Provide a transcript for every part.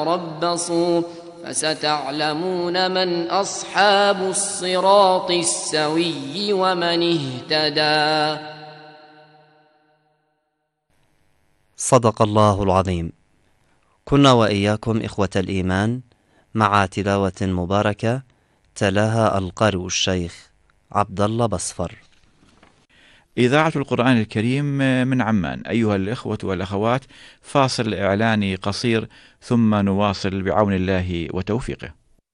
ربصوا فستعلمون من أصحاب الصراط السوي ومن اهتدى صدق الله العظيم كنا وإياكم إخوة الإيمان مع تلاوة مباركة تلاها القارئ الشيخ عبد الله بصفر إذاعة القرآن الكريم من عمان أيها الإخوة والأخوات فاصل إعلاني قصير ثم نواصل بعون الله وتوفيقه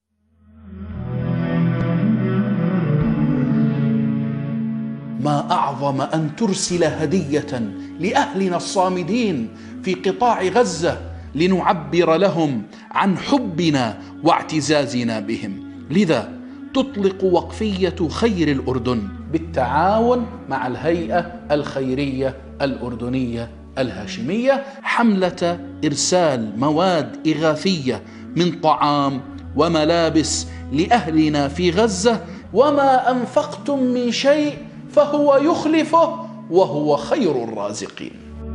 ما اعظم ان ترسل هديه لاهلنا الصامدين في قطاع غزه لنعبر لهم عن حبنا واعتزازنا بهم لذا تطلق وقفيه خير الاردن بالتعاون مع الهيئه الخيريه الاردنيه الهاشميه حمله ارسال مواد اغاثيه من طعام وملابس لاهلنا في غزه وما انفقتم من شيء فهو يخلفه وهو خير الرازقين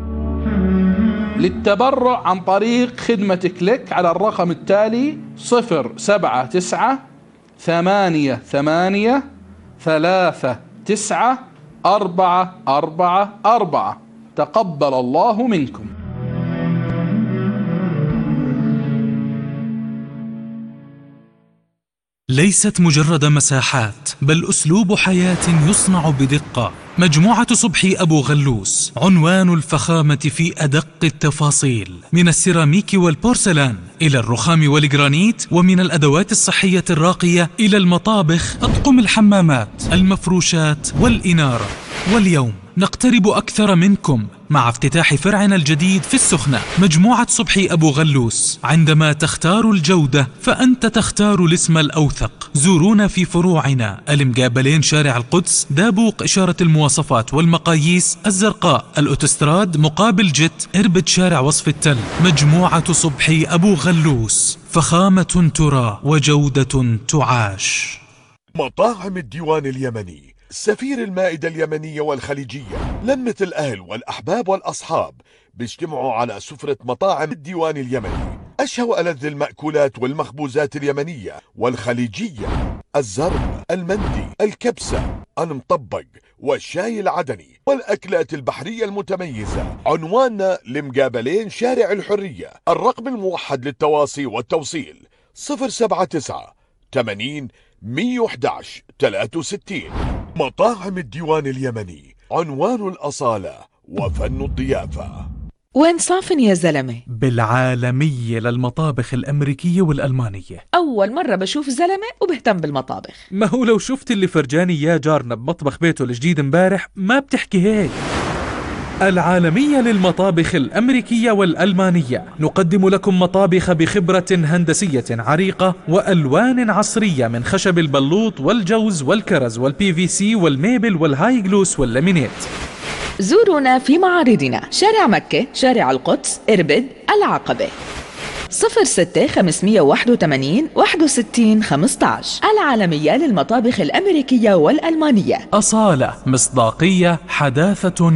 للتبرع عن طريق خدمة كليك على الرقم التالي صفر سبعة تسعة ثمانية ثمانية ثلاثة تسعة أربعة أربعة أربعة تقبل الله منكم ليست مجرد مساحات بل أسلوب حياة يصنع بدقة مجموعة صبحي أبو غلوس عنوان الفخامة في أدق التفاصيل من السيراميك والبورسلان إلى الرخام والجرانيت ومن الأدوات الصحية الراقية إلى المطابخ أطقم الحمامات المفروشات والإنارة واليوم نقترب أكثر منكم مع افتتاح فرعنا الجديد في السخنة مجموعة صبحي أبو غلوس عندما تختار الجودة فأنت تختار الاسم الأوثق زورونا في فروعنا المقابلين شارع القدس دابوق إشارة المواصفات والمقاييس الزرقاء الأوتستراد مقابل جت إربد شارع وصف التل مجموعة صبحي أبو غلوس فخامة ترى وجودة تعاش مطاعم الديوان اليمني سفير المائدة اليمنية والخليجية لمة الأهل والأحباب والأصحاب بيجتمعوا على سفرة مطاعم الديوان اليمني أشهى وألذ المأكولات والمخبوزات اليمنية والخليجية الزرب المندي الكبسة المطبق والشاي العدني والأكلات البحرية المتميزة عنواننا لمقابلين شارع الحرية الرقم الموحد للتواصي والتوصيل 079 80 111 63 مطاعم الديوان اليمني عنوان الأصالة وفن الضيافة وين صافن يا زلمة؟ بالعالمية للمطابخ الأمريكية والألمانية أول مرة بشوف زلمة وبهتم بالمطابخ ما هو لو شفت اللي فرجاني إياه جارنا بمطبخ بيته الجديد امبارح ما بتحكي هيك العالمية للمطابخ الأمريكية والألمانية نقدم لكم مطابخ بخبرة هندسية عريقة وألوان عصرية من خشب البلوط والجوز والكرز والبي في سي والميبل والهاي جلوس واللامينيت زورونا في معارضنا شارع مكة شارع القدس إربد العقبة صفر ستة خمسمية واحد وثمانين واحد وستين خمسطعش العالمية للمطابخ الأمريكية والألمانية أصالة مصداقية حداثة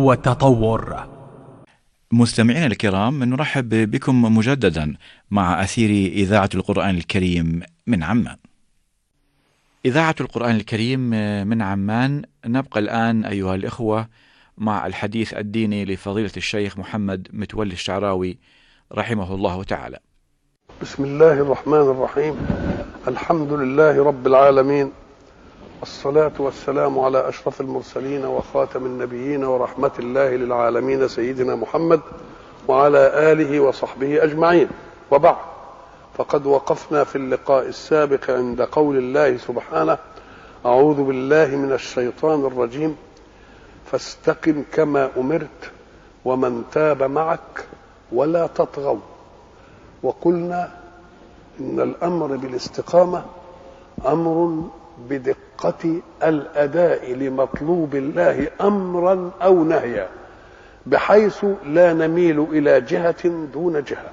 وتطور مستمعينا الكرام نرحب بكم مجددا مع أثير إذاعة القرآن الكريم من عمان إذاعة القرآن الكريم من عمان نبقى الآن أيها الإخوة مع الحديث الديني لفضيلة الشيخ محمد متولي الشعراوي رحمه الله تعالى بسم الله الرحمن الرحيم الحمد لله رب العالمين الصلاة والسلام على أشرف المرسلين وخاتم النبيين ورحمة الله للعالمين سيدنا محمد وعلى آله وصحبه أجمعين وبعد فقد وقفنا في اللقاء السابق عند قول الله سبحانه أعوذ بالله من الشيطان الرجيم فاستقم كما أمرت ومن تاب معك ولا تطغوا وقلنا ان الامر بالاستقامه امر بدقه الاداء لمطلوب الله امرا او نهيا بحيث لا نميل الى جهه دون جهه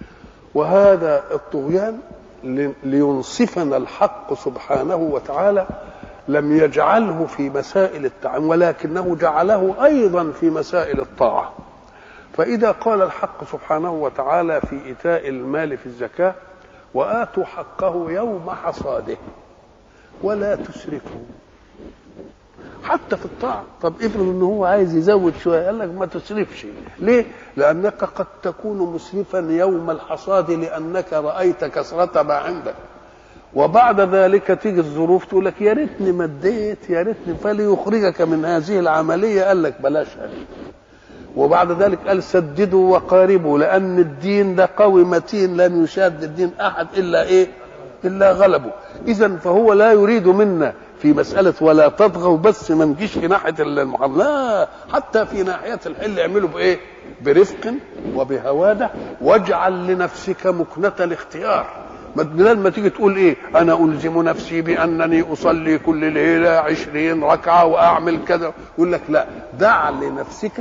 وهذا الطغيان لينصفنا الحق سبحانه وتعالى لم يجعله في مسائل التعامل ولكنه جعله ايضا في مسائل الطاعه فإذا قال الحق سبحانه وتعالى في إيتاء المال في الزكاة وآتوا حقه يوم حصاده ولا تسرفوا حتى في الطاعة طب افرض ان هو عايز يزود شوية قال لك ما تسرفش ليه لأنك قد تكون مسرفا يوم الحصاد لأنك رأيت كثرة ما عندك وبعد ذلك تيجي الظروف تقول لك يا ريتني مديت يا ريتني فليخرجك من هذه العملية قال لك بلاشها وبعد ذلك قال سددوا وقاربوا لأن الدين ده قوي متين لن يشاد الدين أحد إلا إيه إلا غلبه إذا فهو لا يريد منا في مسألة ولا تطغوا بس ما نجيش في ناحية المحرم لا حتى في ناحية الحل اعملوا بإيه برفق وبهوادة واجعل لنفسك مكنة الاختيار ما بدل ما تيجي تقول ايه انا الزم نفسي بانني اصلي كل ليله عشرين ركعه واعمل كذا يقول لك لا دع لنفسك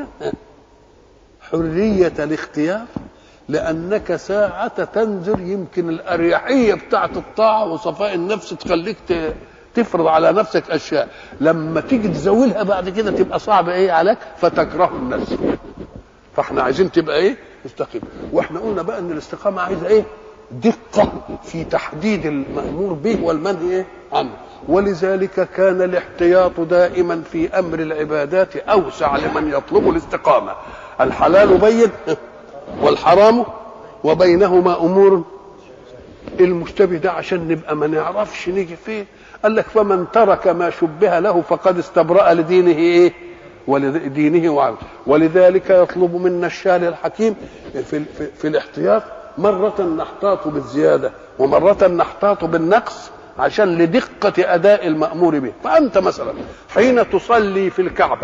حريه الاختيار لانك ساعه تنزل يمكن الاريحيه بتاعه الطاعه وصفاء النفس تخليك ت- تفرض على نفسك اشياء لما تيجي تزاولها بعد كده تبقى صعبه ايه عليك فتكره النفس فاحنا عايزين تبقى ايه مستقيم واحنا قلنا بقى ان الاستقامه عايزه ايه دقه في تحديد المامور به والمنهي ايه عنه ولذلك كان الاحتياط دائما في امر العبادات اوسع لمن يطلب الاستقامه الحلال بين والحرام وبينهما امور المشتبه ده عشان نبقى ما نعرفش نيجي فين قال لك فمن ترك ما شبه له فقد استبرأ لدينه ايه ولدينه وعرضه ولذلك يطلب منا الشارع الحكيم في, في, في الاحتياط مرة نحتاط بالزيادة ومرة نحتاط بالنقص عشان لدقة أداء المأمور به فأنت مثلا حين تصلي في الكعبة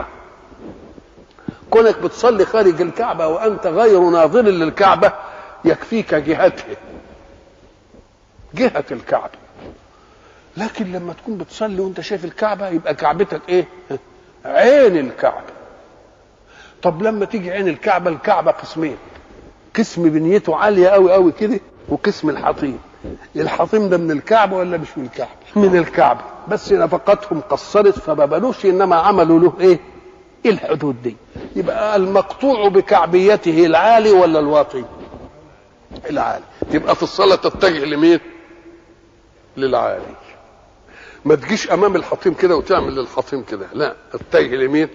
كونك بتصلي خارج الكعبة وأنت غير ناظر للكعبة يكفيك جهته جهة الكعبة لكن لما تكون بتصلي وانت شايف الكعبة يبقى كعبتك ايه عين الكعبة طب لما تيجي عين الكعبة الكعبة قسمين قسم بنيته عالية قوي قوي كده وقسم الحطيم الحطيم ده من الكعبة ولا مش من الكعبة من الكعبة بس نفقتهم قصرت فما بنوش انما عملوا له ايه الحدود دي يبقى المقطوع بكعبيته العالي ولا الواطي العالي تبقى في الصلاة تتجه لمين للعالي ما تجيش امام الحطيم كده وتعمل للحطيم كده لا اتجه لمين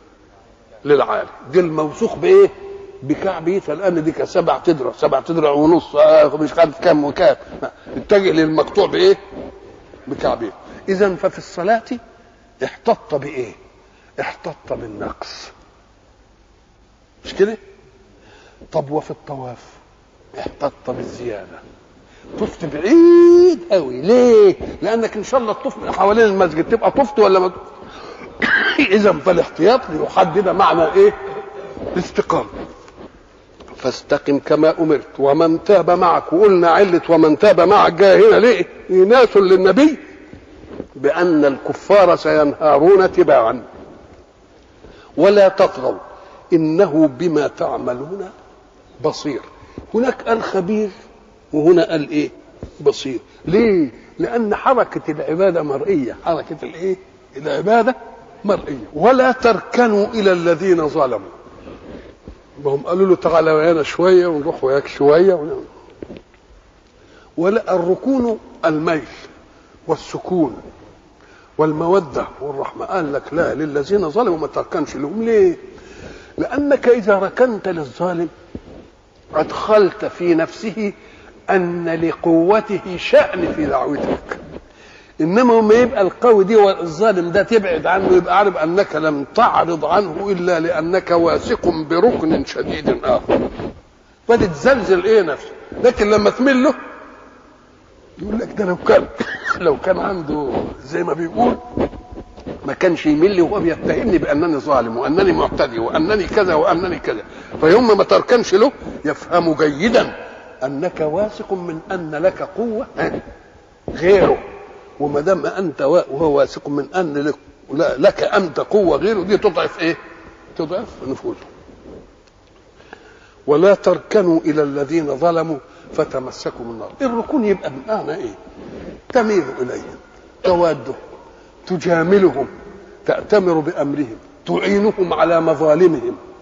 للعالي دي الموثوق بايه بكعبيتها الان دي سبع تدرع سبع تدرع ونص آه مش عارف كام وكام لا، اتجه للمقطوع بايه بكعبيته اذا ففي الصلاه احتط بايه احتط بالنقص مش كده طب وفي الطواف احتط بالزياده طفت بعيد قوي ليه لانك ان شاء الله تطوف من حوالين المسجد تبقى طفت ولا ما طفت؟ اذا فالاحتياط ليحدد معنى ايه الاستقامه فاستقم كما امرت ومن تاب معك وقلنا عله ومن تاب معك جاء هنا ليه إناث للنبي بان الكفار سينهارون تباعا ولا تطغوا انه بما تعملون بصير هناك قال خبير وهنا قال ايه بصير ليه لان حركه العباده مرئيه حركه الايه العباده مرئيه ولا تركنوا الى الذين ظلموا ما هم قالوا له تعالى ويانا شويه ونروح وياك شويه ونعمل. ولا الركون الميل والسكون والموده والرحمه قال لك لا للذين ظلموا ما تركنش لهم ليه لانك اذا ركنت للظالم ادخلت في نفسه ان لقوته شان في دعوتك انما ما يبقى القوي دي والظالم ده تبعد عنه يبقى عارف انك لم تعرض عنه الا لانك واثق بركن شديد اخر فتتزلزل ايه نفسه لكن لما تمل له يقول لك ده لو كان لو كان عنده زي ما بيقول ما كانش يمل وهو بيتهمني بانني ظالم وانني معتدي وانني كذا وانني كذا فيوم ما تركنش له يفهم جيدا انك واثق من ان لك قوه غيره وما دام انت وا- وهو واثق من ان لك, لا- لك انت قوه غيره دي تضعف ايه؟ تضعف نفوذه ولا تركنوا الى الذين ظلموا فتمسكوا بالنار الركون يبقى بمعنى ايه؟ تميل اليهم توادهم تجاملهم تأتمر بأمرهم تعينهم على مظالمهم